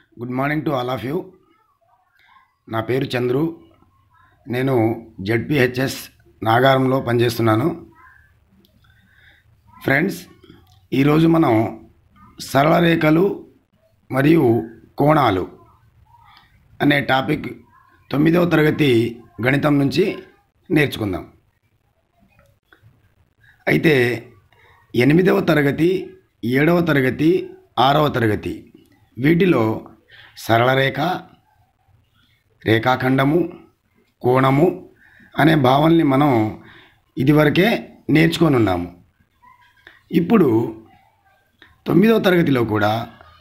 good morning to all of you నా పేరు చంద్రు నేను జెడ్పిహెచ్ఎస్ నాగారంలో పనిచేస్తున్నాను ఫ్రెండ్స్ ఈరోజు మనం సరళ రేఖలు మరియు కోణాలు అనే టాపిక్ తొమ్మిదవ తరగతి గణితం నుంచి నేర్చుకుందాం అయితే ఎనిమిదవ తరగతి ఏడవ తరగతి ఆరవ తరగతి వీటిలో సరళ రేఖ రేఖాఖండము కోణము అనే భావనల్ని మనం ఇదివరకే నేర్చుకొని ఉన్నాము ఇప్పుడు తొమ్మిదవ తరగతిలో కూడా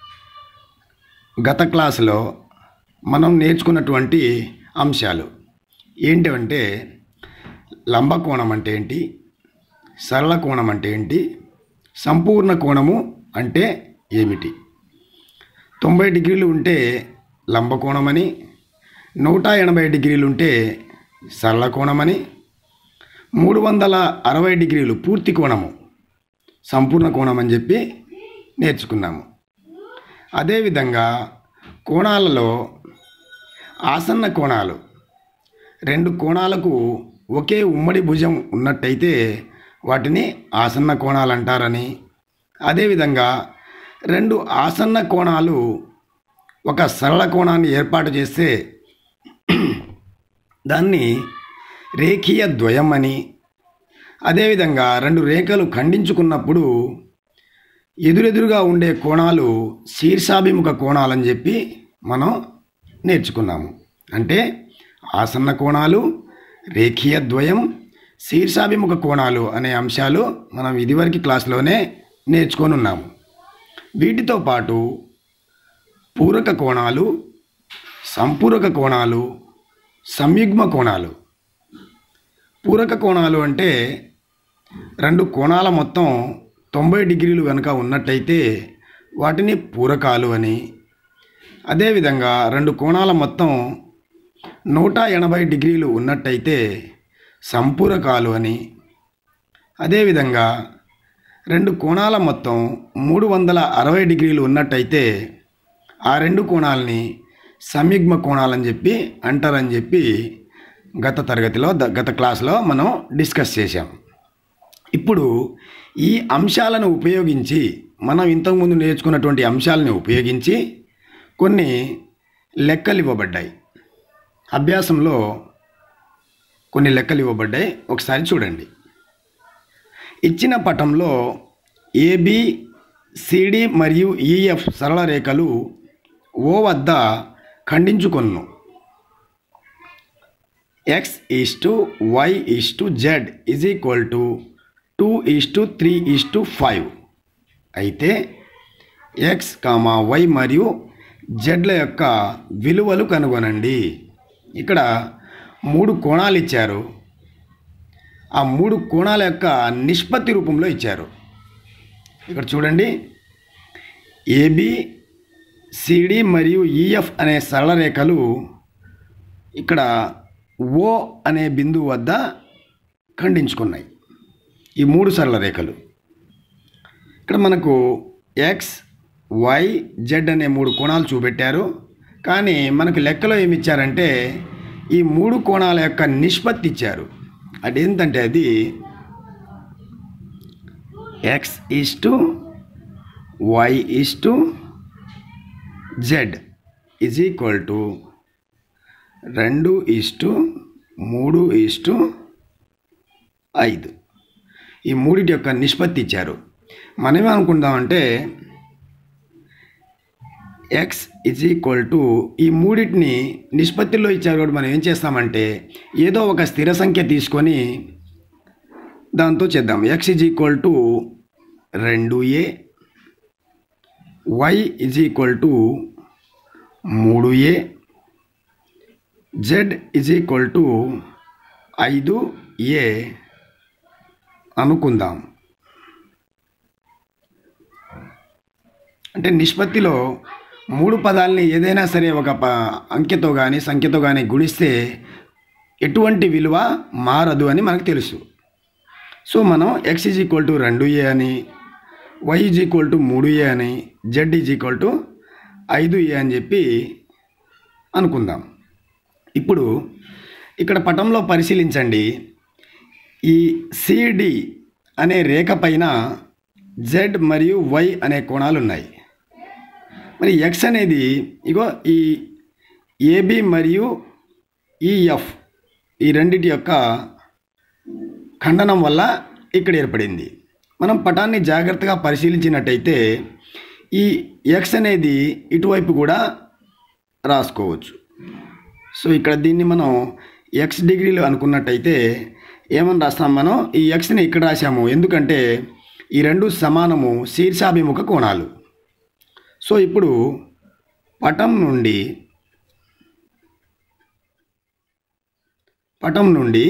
గత క్లాసులో మనం నేర్చుకున్నటువంటి అంశాలు ఏంటంటే లంబకోణం అంటే ఏంటి సరళ కోణం అంటే ఏంటి సంపూర్ణ కోణము అంటే ఏమిటి తొంభై డిగ్రీలు ఉంటే లంబకోణమని నూట ఎనభై డిగ్రీలు ఉంటే సరళ కోణమని మూడు వందల అరవై డిగ్రీలు పూర్తి కోణము సంపూర్ణ కోణం అని చెప్పి నేర్చుకున్నాము అదేవిధంగా కోణాలలో ఆసన్న కోణాలు రెండు కోణాలకు ఒకే ఉమ్మడి భుజం ఉన్నట్టయితే వాటిని ఆసన్న కోణాలు అంటారని అదేవిధంగా రెండు ఆసన్న కోణాలు ఒక సరళ కోణాన్ని ఏర్పాటు చేస్తే దాన్ని రేఖీయ ద్వయం అని అదేవిధంగా రెండు రేఖలు ఖండించుకున్నప్పుడు ఎదురెదురుగా ఉండే కోణాలు శీర్షాభిముఖ కోణాలని చెప్పి మనం నేర్చుకున్నాము అంటే ఆసన్న కోణాలు రేఖీయ ద్వయం శీర్షాభిముఖ కోణాలు అనే అంశాలు మనం ఇదివరకు క్లాస్లోనే నేర్చుకొని ఉన్నాము వీటితో పాటు పూరక కోణాలు సంపూరక కోణాలు సంయుగ్మ కోణాలు పూరక కోణాలు అంటే రెండు కోణాల మొత్తం తొంభై డిగ్రీలు కనుక ఉన్నట్టయితే వాటిని పూరకాలు అని అదేవిధంగా రెండు కోణాల మొత్తం నూట ఎనభై డిగ్రీలు ఉన్నట్టయితే సంపూరకాలు అని అదేవిధంగా రెండు కోణాల మొత్తం మూడు వందల అరవై డిగ్రీలు ఉన్నట్టయితే ఆ రెండు కోణాలని సంయుగ్మ కోణాలని చెప్పి అంటారని చెప్పి గత తరగతిలో ద- గత క్లాస్లో మనం డిస్కస్ చేశాం ఇప్పుడు ఈ అంశాలను ఉపయోగించి మనం ఇంతకుముందు నేర్చుకున్నటువంటి అంశాలను ఉపయోగించి కొన్ని లెక్కలు ఇవ్వబడ్డాయి అభ్యాసంలో కొన్ని లెక్కలు ఇవ్వబడ్డాయి ఒకసారి చూడండి ఇచ్చిన పటంలో ఏబి సిడి మరియు ఈఎఫ్ సరళ రేఖలు ఓ వద్ద ఖండించుకొను x is to y is to z is equal to two is to three is to five అయితే ఎక్స్ కామా వై మరియు జెడ్ల యొక్క విలువలు కనుగొనండి ఇక్కడ మూడు కోణాలు ఇచ్చారు ఆ మూడు కోణాల యొక్క నిష్పత్తి రూపంలో ఇచ్చారు ఇక్కడ చూడండి ఏబి సిడి మరియు ఈఎఫ్ అనే సరళ రేఖలు ఇక్కడ ఓ అనే బిందువు వద్ద ఖండించుకున్నాయి ఈ మూడు సరళ రేఖలు ఇక్కడ మనకు ఎక్స్ వై జెడ్ అనే మూడు కోణాలు చూపెట్టారు కానీ మనకు లెక్కలో ఏమి ఇచ్చారంటే ఈ మూడు కోణాల యొక్క నిష్పత్తి ఇచ్చారు అదేంటంటే అది x is to y is to z is equal to రెండు ఈస్టు మూడు ఈస్టు ఐదు ఈ మూడిటి యొక్క నిష్పత్తి ఇచ్చారు మనం ఏమనుకుందామంటే ఎక్స్ ఇజ్ ఈక్వల్ టు ఈ మూడింటిని నిష్పత్తిలో ఇచ్చారు కాబట్టి మనం ఏం చేస్తామంటే ఏదో ఒక స్థిర సంఖ్య తీసుకొని దాంతో చేద్దాం ఎక్స్ ఇజ్ ఈక్వల్ టు రెండు a y is equal to మూడు a z is equal to ఐదు ఏ అనుకుందాం అంటే నిష్పత్తిలో మూడు పదాలని ఏదైనా సరే ఒక ప అంకెతో కానీ సంఖ్యతో కానీ గుణిస్తే ఎటువంటి విలువ మారదు అని మనకు తెలుసు సో మనం ఎక్స్ ఈజ్ ఈక్వల్ టు రెండు ఏ అని వై ఈజ్ ఈక్వల్ టు మూడు ఏ అని జెడ్ ఈజ్ ఈక్వల్ టు ఐదు ఏ అని చెప్పి అనుకుందాం ఇప్పుడు ఇక్కడ పటంలో పరిశీలించండి ఈ సిడి అనే రేఖ పైన జెడ్ మరియు వై అనే కోణాలు ఉన్నాయి మరి ఎక్స్ అనేది ఇగో ఈ ఏబి మరియు ఈఎఫ్ ఈ రెండిటి యొక్క ఖండనం వల్ల ఇక్కడ ఏర్పడింది మనం పటాన్ని జాగ్రత్తగా పరిశీలించినట్టయితే ఈ ఎక్స్ అనేది ఇటువైపు కూడా రాసుకోవచ్చు సో ఇక్కడ దీన్ని మనం ఎక్స్ డిగ్రీలు అనుకున్నట్టయితే ఏమని రాస్తాం మనం ఈ ఎక్స్ని ఇక్కడ రాసాము ఎందుకంటే ఈ రెండు సమానము శీర్షాభిముఖ కోణాలు సో ఇప్పుడు పటం నుండి పటం నుండి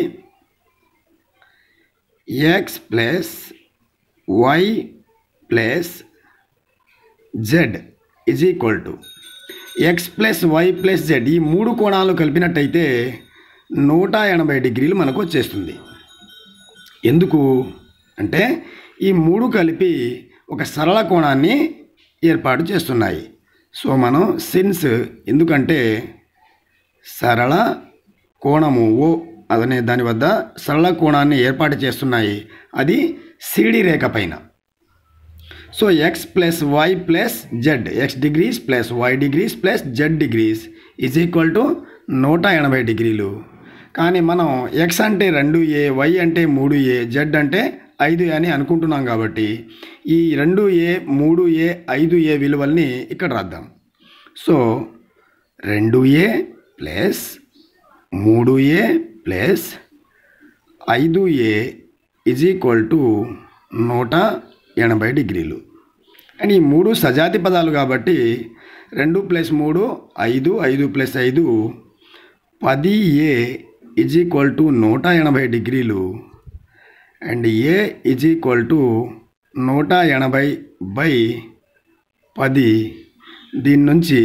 x plus y plus z is equal to x plus y plus z ఈ మూడు కోణాలు కలిపినట్టయితే నూట ఎనభై డిగ్రీలు మనకు వచ్చేస్తుంది ఎందుకు అంటే ఈ మూడు కలిపి ఒక సరళ కోణాన్ని ఏర్పాటు చేస్తున్నాయి సో మనం సిన్స్ ఎందుకంటే సరళ కోణము ఓ అనే దాని వద్ద సరళ కోణాన్ని ఏర్పాటు చేస్తున్నాయి అది సిడి రేఖ పైన so x plus y plus z x degrees plus y degrees plus z degrees is equal to నూట ఎనభై డిగ్రీలు కానీ మనం ఎక్స్ అంటే రెండు ఏ వై అంటే మూడు ఏ జెడ్ అంటే ఐదు ఏ అని అనుకుంటున్నాం కాబట్టి ఈ రెండు ఏ మూడు ఏ ఐదు ఏ విలువల్ని ఇక్కడ రాద్దాం సో రెండు ఏ ప్లస్ మూడు ఏ ప్లస్ ఐదు ఏ ఇజ్ ఈక్వల్ టు నూట ఎనభై డిగ్రీలు అండ్ ఈ మూడు సజాతి పదాలు కాబట్టి రెండు ప్లస్ మూడు ఐదు ఐదు ప్లస్ ఐదు పది ఏ ఇజ్ ఈక్వల్ టు నూట ఎనభై డిగ్రీలు and a is equal to నూట ఎనభై బై పది దీని నుంచి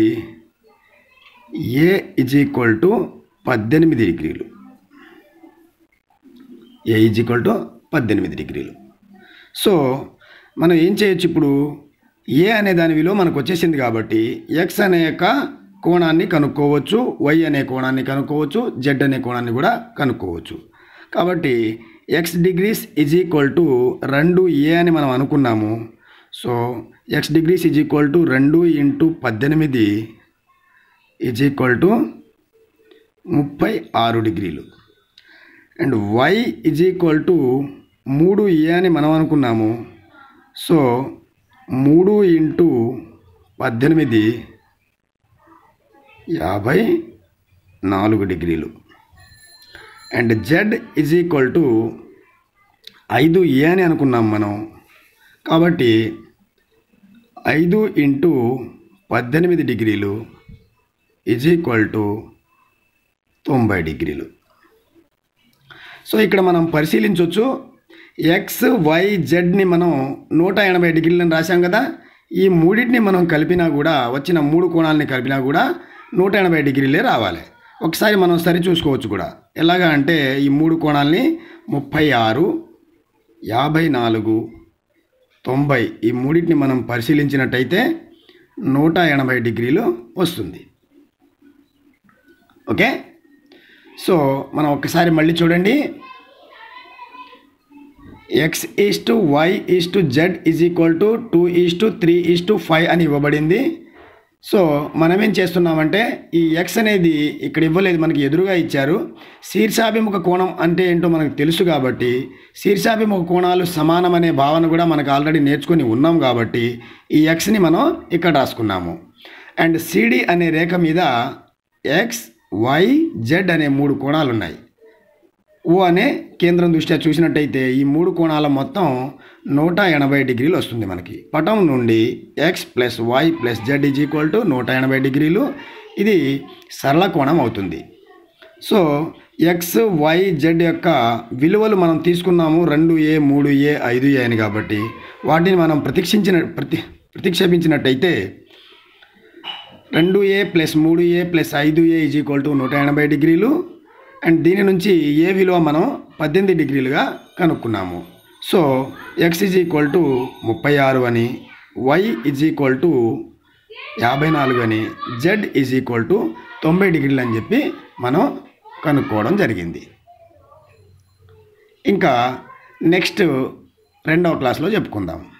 ఏ ఇజ్ ఈక్వల్ టు పద్దెనిమిది డిగ్రీలు ఏ ఈజ్ ఈక్వల్ టు పద్దెనిమిది డిగ్రీలు సో మనం ఏం చేయొచ్చు ఇప్పుడు ఏ అనే దాని విలువ మనకు వచ్చేసింది కాబట్టి ఎక్స్ అనే యొక్క కోణాన్ని కనుక్కోవచ్చు వై అనే కోణాన్ని కనుక్కోవచ్చు జెడ్ అనే కోణాన్ని కూడా కనుక్కోవచ్చు కాబట్టి x degrees is equal to రెండు ఏ అని మనం అనుకున్నాము so x degrees is equal to రెండు ఇంటూ పద్దెనిమిది ఈజ్ ఈక్వల్ టు ముప్పై ఆరు డిగ్రీలు and y is equal to మూడు ఏ అని మనం అనుకున్నాము సో మూడు ఇంటూ పద్దెనిమిది యాభై నాలుగు డిగ్రీలు and z is equal to ఐదు ఏ అని అనుకున్నాం మనం కాబట్టి ఐదు ఇంటూ పద్దెనిమిది డిగ్రీలు ఈజ్ ఈక్వల్ టు తొంభై డిగ్రీలు సో ఇక్కడ మనం పరిశీలించవచ్చు ఎక్స్ వై జెడ్ని మనం నూట ఎనభై డిగ్రీలను రాశాం కదా ఈ మూడింటిని మనం కలిపినా కూడా వచ్చిన మూడు కోణాలని కలిపినా కూడా నూట ఎనభై డిగ్రీలే రావాలి ఒకసారి మనం సరి చూసుకోవచ్చు కూడా ఎలాగా అంటే ఈ మూడు కోణాలని ముప్పై ఆరు యాభై నాలుగు తొంభై ఈ మూడింటిని మనం పరిశీలించినట్టయితే నూట ఎనభై డిగ్రీలు వస్తుంది ఓకే సో మనం ఒక్కసారి మళ్ళీ చూడండి x is to y is to z is equal to two is to three is to five అని ఇవ్వబడింది సో మనం ఏం చేస్తున్నామంటే ఈ ఎక్స్ అనేది ఇక్కడ ఇవ్వలేదు మనకి ఎదురుగా ఇచ్చారు శీర్షాభిముఖ కోణం అంటే ఏంటో మనకు తెలుసు కాబట్టి శీర్షాభిముఖ కోణాలు సమానం అనే భావన కూడా మనకు ఆల్రెడీ నేర్చుకొని ఉన్నాం కాబట్టి ఈ ఎక్స్ని మనం ఇక్కడ రాసుకున్నాము అండ్ సిడి అనే రేఖ మీద ఎక్స్ వై జెడ్ అనే మూడు కోణాలు ఉన్నాయి ఓ అనే కేంద్రం దృష్ట్యా చూసినట్టయితే ఈ మూడు కోణాల మొత్తం నూట ఎనభై డిగ్రీలు వస్తుంది మనకి పటం నుండి x plus y plus z is equal to నూట ఎనభై డిగ్రీలు ఇది సరళ కోణం అవుతుంది సో ఎక్స్ వై జెడ్ యొక్క విలువలు మనం తీసుకున్నాము రెండు ఏ మూడు ఏ ఐదు ఏ అని కాబట్టి వాటిని మనం ప్రతిక్షించిన ప్రతి ప్రతిక్షేపించినట్టయితే రెండు ఏ ప్లస్ మూడు ఏ ప్లస్ ఐదు ఏ ఈజ్ ఈక్వల్ టు నూట ఎనభై డిగ్రీలు అండ్ దీని నుంచి ఏ విలువ మనం పద్దెనిమిది డిగ్రీలుగా కనుక్కున్నాము so x is equal to ముప్పై ఆరు అని వై ఈజ్ ఈక్వల్ టు యాభై నాలుగు అని జెడ్ ఈజ్ ఈక్వల్ టు తొంభై డిగ్రీలు అని చెప్పి మనం కనుక్కోవడం జరిగింది ఇంకా నెక్స్ట్ రెండవ క్లాస్లో చెప్పుకుందాం